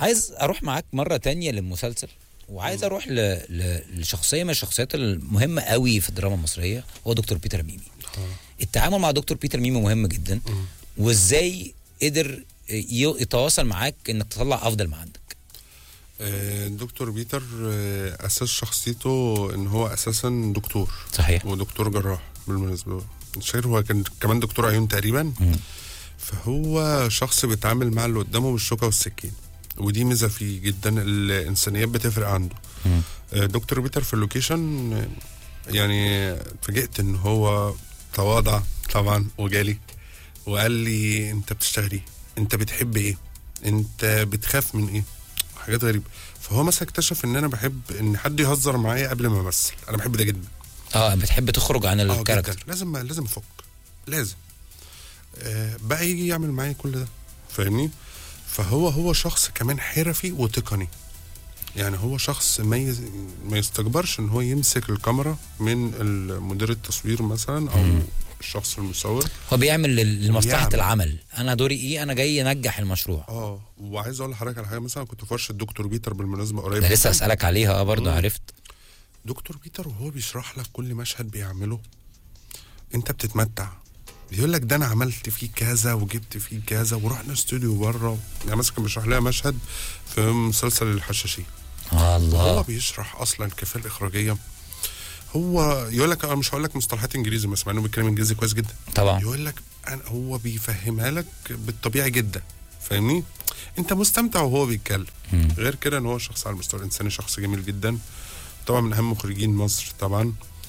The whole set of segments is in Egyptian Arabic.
عايز اروح معاك مره تانية للمسلسل وعايز اروح ل... ل... لشخصيه من الشخصيات المهمه قوي في الدراما المصريه هو دكتور بيتر ميمي التعامل مع دكتور بيتر ميمي مهم جدا وازاي قدر ي- يتواصل معاك انك تطلع افضل ما عندك آه، دكتور بيتر آه، اساس شخصيته ان هو اساسا دكتور صحيح ودكتور جراح بالمناسبه مش فاكر هو كان كمان دكتور عيون تقريبا فهو شخص بيتعامل مع اللي قدامه بالشوكه والسكين ودي ميزه فيه جدا الانسانيات بتفرق عنده مم. آه، دكتور بيتر في اللوكيشن آه، يعني اتفاجئت ان هو تواضع طبعا وجالي وقال لي انت بتشتغل ايه انت بتحب ايه انت بتخاف من ايه حاجات غريبه فهو مثلا اكتشف ان انا بحب ان حد يهزر معايا قبل ما امثل انا بحب ده جدا اه بتحب تخرج عن اه الكاركتر جدا لازم لازم افك لازم آه بقى يجي يعمل معايا كل ده فاهمني فهو هو شخص كمان حرفي وتقني يعني هو شخص ما يز... ما يستكبرش ان هو يمسك الكاميرا من مدير التصوير مثلا او مم. الشخص المصور هو بيعمل لل- لمصلحه بيعمل. العمل انا دوري ايه انا جاي انجح المشروع اه وعايز اقول لحضرتك على حاجه مثلا كنت في ورشه دكتور بيتر بالمناسبه قريب ده لسه جداً. اسالك عليها اه برضه مم. عرفت دكتور بيتر وهو بيشرح لك كل مشهد بيعمله انت بتتمتع بيقول لك ده انا عملت فيه كذا وجبت فيه كذا ورحنا استوديو بره يعني مثلا كان بيشرح لنا مشهد في مسلسل الحشاشين آه هو الله بيشرح اصلا الكفاءه الاخراجيه هو يقول لك انا مش هقول لك مصطلحات انجليزي بس مع انه بيتكلم انجليزي كويس جدا طبعا يقول لك أنا هو بيفهمها لك بالطبيعي جدا فاهمني انت مستمتع وهو بيتكلم مم. غير كده ان هو شخص على المستوى الانساني شخص جميل جدا طبعا من اهم مخرجين مصر طبعا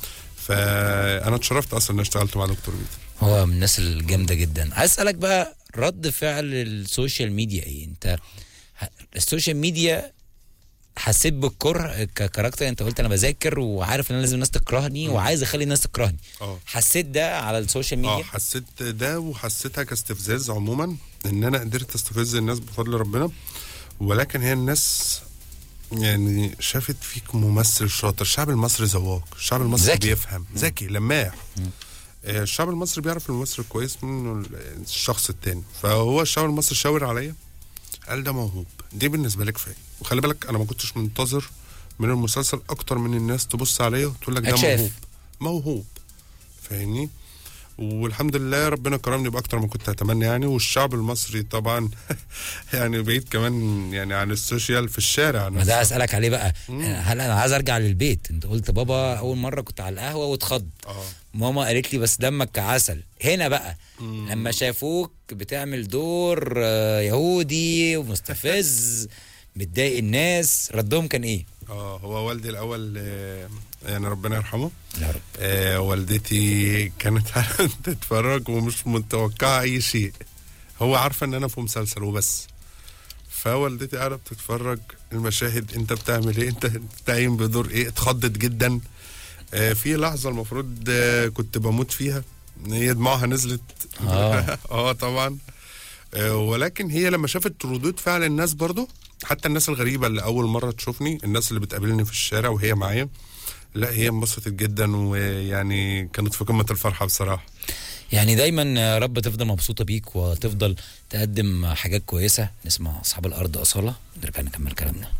فانا اتشرفت اصلا ان أنا اشتغلت مع دكتور بيتر هو من الناس الجامده جدا عايز اسالك بقى رد فعل السوشيال ميديا ايه انت ه- السوشيال ميديا حسيت بالكره ككاركتر انت قلت انا بذاكر وعارف ان انا لازم الناس تكرهني وعايز اخلي الناس تكرهني اه حسيت ده على السوشيال اه ميديا حسيت ده وحسيتها كاستفزاز عموما ان انا قدرت استفز الناس بفضل ربنا ولكن هي الناس يعني شافت فيك ممثل شاطر الشعب المصري ذواق الشعب المصري ذكي. بيفهم ذكي لماح آه، الشعب المصري بيعرف الممثل كويس من الشخص التاني فهو الشعب المصري شاور عليا قال ده موهوب دي بالنسبه لك كفايه وخلي بالك انا ما كنتش منتظر من المسلسل اكتر من الناس تبص عليا وتقول لك ده اتشاف. موهوب موهوب فاهمني والحمد لله ربنا كرمني باكتر ما كنت اتمنى يعني والشعب المصري طبعا يعني بعيد كمان يعني عن السوشيال في الشارع ما ده اسالك عليه بقى هل انا عايز ارجع للبيت انت قلت بابا اول مره كنت على القهوه واتخض اه ماما قالت لي بس دمك كعسل هنا بقى لما شافوك بتعمل دور آه، يهودي ومستفز بتضايق الناس ردهم كان ايه اه هو والدي الاول آه، يعني ربنا يرحمه يا رب آه والدتي كانت تتفرج ومش متوقعه اي شيء هو عارفه ان انا في مسلسل وبس فوالدتي قاعده بتتفرج المشاهد انت بتعمل ايه انت قايم بدور ايه اتخضت جدا آه في لحظه المفروض آه كنت بموت فيها إن هي دموعها نزلت آه. اه طبعا آه ولكن هي لما شافت ردود فعل الناس برضو حتى الناس الغريبه اللي اول مره تشوفني الناس اللي بتقابلني في الشارع وهي معايا لا هي انبسطت جدا ويعني كانت في قمه الفرحه بصراحه يعني دايما يا رب تفضل مبسوطه بيك وتفضل تقدم حاجات كويسه نسمع اصحاب الارض اصاله نرجع نكمل كلامنا